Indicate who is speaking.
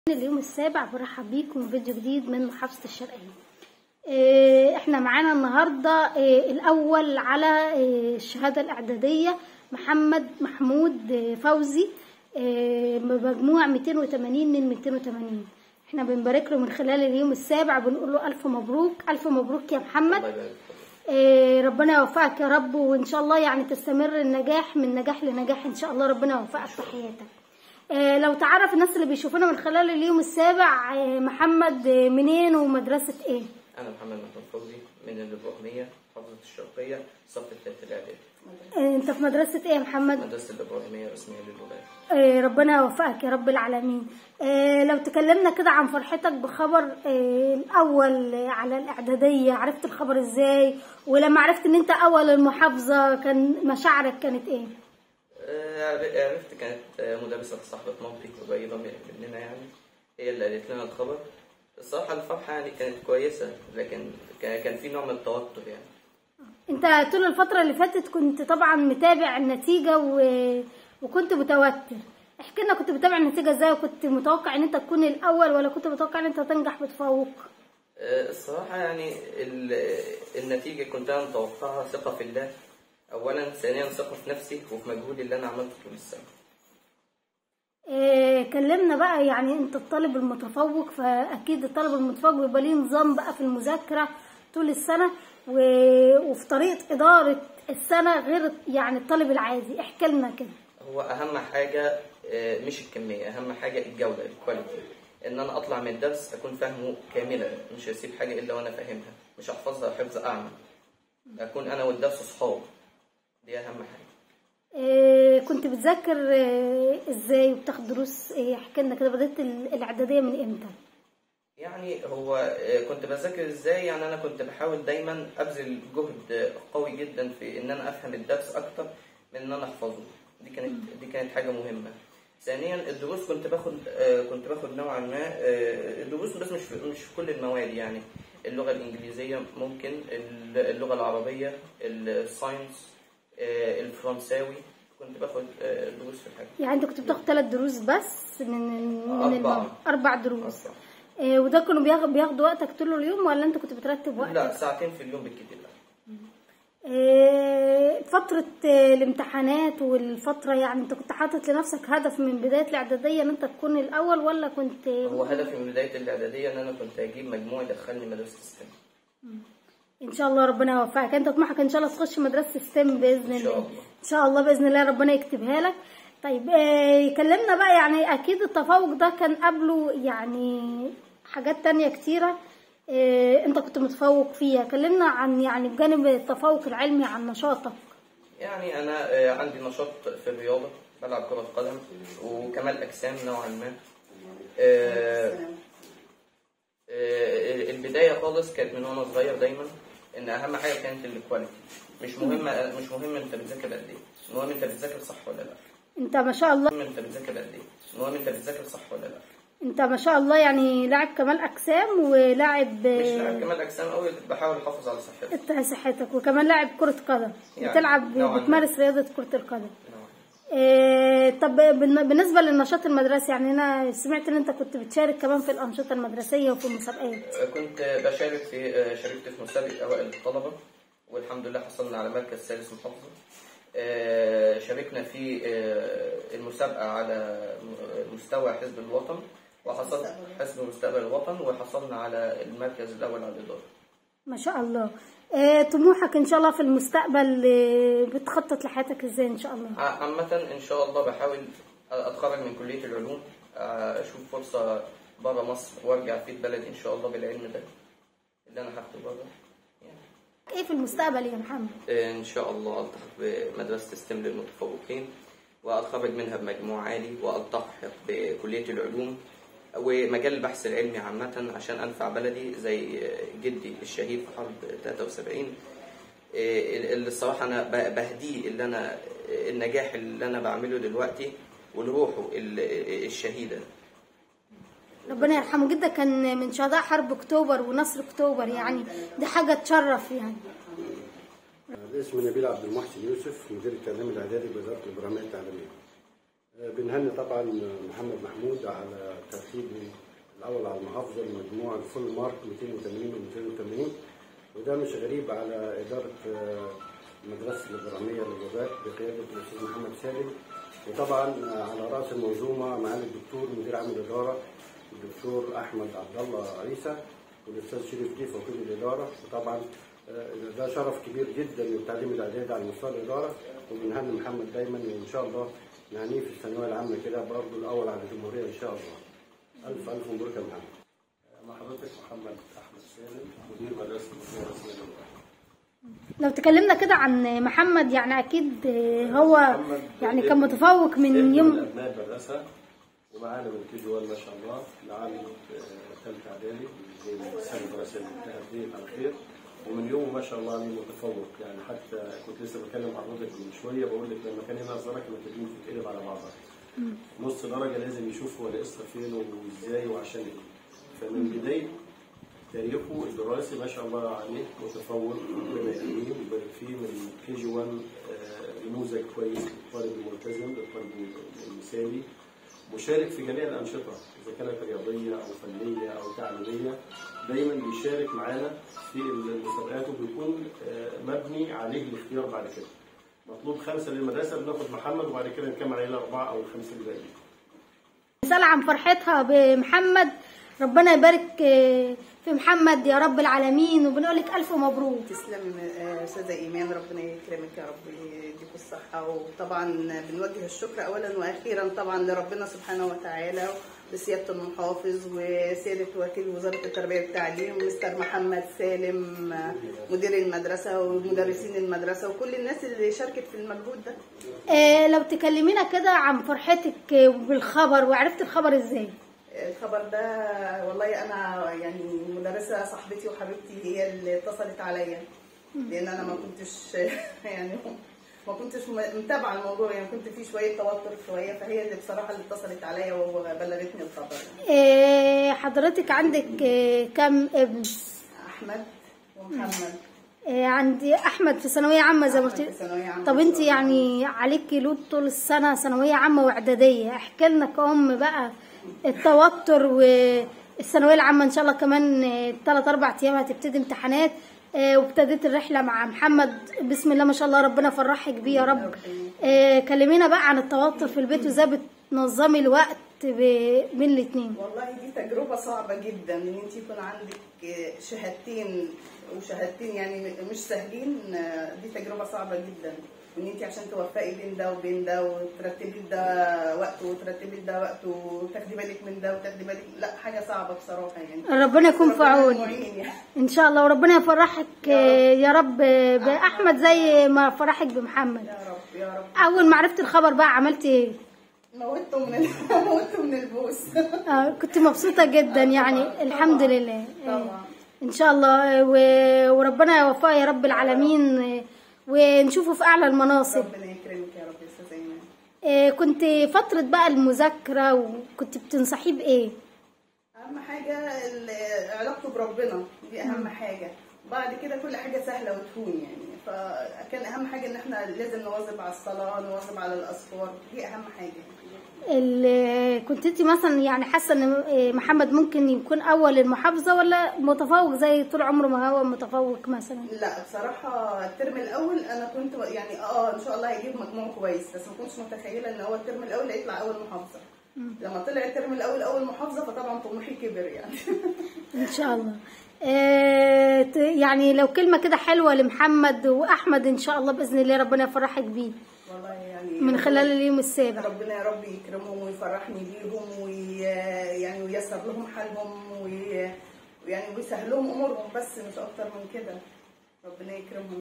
Speaker 1: اليوم السابع برحب بيكم فيديو جديد من محافظة الشرقية إيه، احنا معانا النهاردة إيه، الأول على إيه، الشهادة الإعدادية محمد محمود إيه، فوزي إيه، بمجموع 280 من 280 احنا بنبارك له من خلال اليوم السابع بنقول له ألف مبروك ألف مبروك يا محمد
Speaker 2: الله يبارك فيك.
Speaker 1: إيه، ربنا يوفقك يا رب وان شاء الله يعني تستمر النجاح من نجاح لنجاح ان شاء الله ربنا يوفقك في حياتك إيه، لو تعرف الناس اللي بيشوفونا من خلال اليوم السابع إيه، محمد إيه، منين ومدرسة ايه
Speaker 2: أنا محمد محمود فوزي من الإبراهيمية محافظة الشرقية صف الثالث الإعدادي
Speaker 1: إيه، انت في مدرسة ايه يا محمد
Speaker 2: مدرسة الإبراهيمية رسمية للولاد
Speaker 1: إيه، ربنا يوفقك يا رب العالمين إيه، لو تكلمنا كده عن فرحتك بخبر إيه، الاول على الاعدادية عرفت الخبر ازاي ولما عرفت ان انت اول المحافظة كان مشاعرك كانت ايه
Speaker 2: آه، عرفت كانت آه، مدرسة صاحبة مامتي قريبة من- مننا يعني هي اللي قالت لنا الخبر الصراحة الفرحة يعني كانت كويسة لكن كان كان في نوع من التوتر يعني
Speaker 1: انت طول الفترة اللي فاتت كنت طبعا متابع النتيجة و... وكنت متوتر احكي لنا كنت متابع النتيجة ازاي وكنت متوقع ان انت تكون الاول ولا كنت متوقع ان انت تنجح بتفوق
Speaker 2: آه، الصراحة يعني ال- النتيجة كنت أنا متوقعها ثقة في الله أولا ثانيا ثقة في نفسي وفي مجهودي اللي أنا عملته طول السنة
Speaker 1: اه كلمنا بقى يعني انت الطالب المتفوق فاكيد الطالب المتفوق بيبقى ليه نظام بقى في المذاكرة طول السنة و... وفي طريقة إدارة السنة غير يعني الطالب العادي احكي لنا كده
Speaker 2: هو اهم حاجه آه، مش الكميه اهم حاجه الجوده الكواليتي ان انا اطلع من الدرس اكون فاهمه كاملا مش هسيب حاجه الا وانا فاهمها مش احفظها حفظ اعمى اكون انا والدرس صحاب دي اهم حاجه
Speaker 1: اه كنت بتذاكر اه ازاي وبتاخد دروس ايه احكي لنا كده بدأت ال- الإعدادية من امتى
Speaker 2: يعني هو آه، كنت بذاكر ازاي يعني انا كنت بحاول دايما ابذل جهد قوي جدا في ان انا افهم الدرس اكتر من ان انا احفظه دي كانت دي كانت حاجه مهمه ثانيا الدروس كنت باخد آه، كنت باخد نوعا ما آه، الدروس بس مش في مش في كل المواد يعني اللغه الانجليزيه ممكن ال- اللغه العربيه الساينس آه، الفرنساوي كنت باخد آه، دروس في الحاجه
Speaker 1: يعني انت كنت بتاخد ثلاث دروس بس من من
Speaker 2: أربعة.
Speaker 1: الم- اربع دروس
Speaker 2: أربعة.
Speaker 1: إيه وده كانوا بياخ- بياخدوا وقتك طول اليوم ولا انت كنت بترتب وقتك
Speaker 2: لا ساعتين في اليوم بالكتير لا
Speaker 1: إيه فترة آه، الامتحانات والفترة يعني انت كنت حاطط لنفسك هدف من بداية الاعدادية ان انت تكون الاول ولا كنت
Speaker 2: هو هدفي من بداية الإعدادية إن أنا كنت أجيب مجموع يدخلني مدرسة ستيم
Speaker 1: ان شاء الله ربنا يوفقك انت طموحك ان شاء الله تخش مدرسة ستيم باذن
Speaker 2: إن شاء
Speaker 1: الله
Speaker 2: الله.
Speaker 1: ان شاء الله باذن الله ربنا يكتبها لك طيب إيه كلمنا بقى يعني اكيد التفوق ده كان قبله يعني حاجات تانية كتيرة إيه انت كنت متفوق فيها كلمنا عن يعني بجانب التفوق العلمي عن نشاطك
Speaker 2: يعني أنا آه، عندي نشاط في الرياضة بلعب كرة قدم وكمال أجسام نوعا ما آه، آه، البداية خالص كانت من وأنا صغير دايما إن أهم حاجة كانت الكواليتي مش مهم مش مهم أنت بتذاكر قد إيه المهم أنت بتذاكر صح ولا لا
Speaker 1: انت ما شاء الله
Speaker 2: المهم أنت بتذاكر قد إيه المهم أنت بتذاكر صح ولا لا
Speaker 1: انت ما شاء الله يعني لاعب كمال اجسام ولاعب
Speaker 2: مش لاعب كمال أجسام أوي بحاول أحافظ على صحتي
Speaker 1: انت صحتك وكمان لاعب كرة قدم
Speaker 2: يعني
Speaker 1: بتلعب
Speaker 2: نوعاً ما.
Speaker 1: بتمارس رياضة كرة القدم
Speaker 2: نوعاً.
Speaker 1: إيه طب بالن- بالنسبة للنشاط المدرسي يعني أنا سمعت إن أنت كنت بتشارك كمان في الأنشطة المدرسية وفي المسابقات
Speaker 2: كنت بشارك في شاركت في مسابقة أوائل الطلبة والحمد لله حصلنا على مركز ثالث محافظة آه، شاركنا في آه، المسابقة على مستوى حزب الوطن وحصلت حزب مستقبل الوطن وحصلنا على المركز الأول على الإدارة
Speaker 1: ما شاء الله إيه طموحك إن شاء الله في المستقبل إيه بتخطط لحياتك إزاي إن شاء الله
Speaker 2: ع- عامة إن شاء الله بحاول أتخرج من كلية العلوم آه، أشوف فرصة بره مصر وأرجع في بلدي إن شاء الله بالعلم ده اللي أنا هاخده بره يعني.
Speaker 1: إيه في المستقبل يا محمد
Speaker 2: إن شاء الله ألتحق بمدرسة ستيم للمتفوقين وأتخرج منها بمجموع عالي وألتحق بكلية العلوم ومجال البحث العلمي عامة عشان أنفع بلدي زي جدي الشهيد في حرب 73 إيه، اللي الصراحة أنا ب- بهديه اللي أنا النجاح اللي أنا بعمله دلوقتي ولروحه ال- الشهيدة
Speaker 1: ربنا يرحمه جدا كان من شهداء حرب أكتوبر ونصر أكتوبر يعني دي حاجة تشرف يعني
Speaker 3: باسم نبيل عبد المحسن يوسف مدير التعليم الاعدادي بوزاره الابراهيميه التعليميه. بنهني طبعا محمد محمود على ترتيبه الاول على المحافظه المجموع الفول مارك 280 و 280 وده مش غريب على اداره آه، المدرسه الابراهيميه للغات بقياده الاستاذ محمد سالم وطبعا آه، على راس المنظومه معالي الدكتور مدير عام الاداره الدكتور احمد عبد الله عيسى والاستاذ شريف ضيف وكيل الاداره وطبعا آه، ده شرف كبير جدا للتعليم الاعدادي على مستوى الاداره وبنهني محمد دايما وان شاء الله نهنيه في الثانويه العامه كده برضه الاول على الجمهوريه ان شاء الله. الف الف مبروك يا محمد.
Speaker 4: مع حضرتك محمد احمد سالم مدير مدرسه المدينه الرسميه للغات
Speaker 1: لو تكلمنا كده عن محمد يعني اكيد هو
Speaker 4: محمد
Speaker 1: يعني كان متفوق من
Speaker 4: ابن
Speaker 1: يوم
Speaker 4: ابناء المدرسه ومعانا من كي جي 1 ما شاء الله لعام ثالثه اعدادي زي السنه الدراسيه اللي انتهت دي على خير ومن يومه ما شاء الله عليه متفوق يعني حتى كنت لسه بتكلم مع حضرتك من شويه بقول لك لما كان هنا الزرع كانوا كاتبين تتقلب على بعضها نص درجه لازم يشوف هو القصه فين وازاي وعشان ايه فمن بدايه تاريخه الدراسي ما شاء الله عليه متفوق ربنا يهديه ويبارك فيه من كي جي 1 آه، نموذج كويس للطالب الملتزم للطالب المثالي مشارك في جميع الانشطه اذا كانت رياضيه او فنيه او تعليميه دايما بيشارك معانا في المسابقات وبيكون آه، مبني عليه الاختيار بعد كده مطلوب خمسه للمدرسه بناخد محمد وبعد كده نكمل عليه الاربعه او الخمسه الباقيين
Speaker 1: رسالة عن فرحتها بمحمد ربنا يبارك آه، في محمد يا رب العالمين وبنقول لك الف مبروك
Speaker 5: تسلم آه، استاذه ايمان ربنا يكرمك يا رب يديكوا الصحه وطبعا بنوجه الشكر اولا واخيرا طبعا لربنا سبحانه وتعالى بسياده المحافظ وسياده وكيل وزاره التربيه والتعليم مستر محمد سالم آه، مدير المدرسه ومدرسين المدرسه وكل الناس اللي شاركت في المجهود ده
Speaker 1: آه، لو تكلمينا كده عن فرحتك آه، بالخبر وعرفت الخبر ازاي
Speaker 5: الخبر ده والله انا يعني مدرسه صاحبتي وحبيبتي هي اللي اتصلت عليا لان انا ما كنتش يعني ما كنتش م- متابعه الموضوع يعني كنت في شويه توتر شويه فهي اللي بصراحه اللي اتصلت عليا وبلغتني الخبر
Speaker 1: آه، حضرتك عندك آه، كم ابن
Speaker 5: احمد ومحمد
Speaker 1: آه، عندي احمد في ثانويه عامه زي ما
Speaker 5: أحمد
Speaker 1: قلت
Speaker 5: في ثانوية عامة
Speaker 1: طب
Speaker 5: إن
Speaker 1: انت
Speaker 5: شاء الله.
Speaker 1: يعني عليكي لود طول السنه ثانويه عامه واعداديه احكي لنا كأم بقى التوتر والثانويه العامه ان شاء الله كمان ثلاث اربع ايام هتبتدي امتحانات آه، وابتديت الرحله مع محمد بسم الله ما شاء الله ربنا فرحك بيه يا رب آه، كلمينا بقى عن التوتر في البيت وازاي بتنظمي الوقت ب- بين الاثنين
Speaker 5: والله دي تجربة صعبة جدا ان انت يكون عندك شهادتين وشهادتين يعني مش سهلين دي تجربة صعبة جدا وان انت عشان توفقي بين ده وبين ده وترتبي ده وقت وترتبي ده وقت وتاخدي بالك من ده وتاخدي بالك لا حاجة صعبة بصراحة يعني
Speaker 1: ربنا يكون في
Speaker 5: ربنا
Speaker 1: عونك
Speaker 5: معين يعني.
Speaker 1: ان شاء الله وربنا يفرحك آه، يا رب باحمد زي ما فرحك بمحمد
Speaker 5: يا رب يا رب
Speaker 1: اول ما عرفت الخبر بقى عملتي ايه
Speaker 5: موتته من ال- موتته من البوس
Speaker 1: آه، كنت مبسوطة جدا يعني
Speaker 5: طبعاً،
Speaker 1: الحمد
Speaker 5: طبعاً،
Speaker 1: لله آه،
Speaker 5: طبعا
Speaker 1: ان شاء الله آه، و- وربنا يوفقه يا رب العالمين آه، ونشوفه في اعلى المناصب
Speaker 5: ربنا يكرمك يا رب يا استاذ ايمان
Speaker 1: آه، كنت فترة بقى المذاكرة وكنت بتنصحيه بايه
Speaker 5: اهم حاجه ال- علاقته بربنا دي اهم حاجه بعد كده كل حاجه سهله وتهون يعني فكان اهم حاجه ان احنا لازم نواظب على الصلاه نواظب على الاذكار دي اهم حاجه
Speaker 1: ال- كنت انت مثلا يعني حاسة ان آه، محمد ممكن يكون اول المحافظة ولا متفوق زي طول عمره ما هو متفوق مثلا
Speaker 5: لا بصراحه الترم الاول انا كنت يعني اه ان شاء الله هيجيب مجموع كويس بس ما كنتش متخيله ان هو الترم الاول هيطلع اول محافظه لما طلع الترم الاول اول محافظه فطبعا طموحي كبر يعني
Speaker 1: ان شاء الله آه، ت- يعني لو كلمة كده حلوة لمحمد وأحمد إن شاء الله بإذن الله ربنا يفرحك بيه
Speaker 5: والله يعني
Speaker 1: من خلال اليوم السابع
Speaker 5: ربنا يا رب يكرمهم ويفرحني بيهم ويعني وييسر لهم حالهم وي- ويعني ويسهل لهم امورهم بس مش اكتر من كده ربنا يكرمهم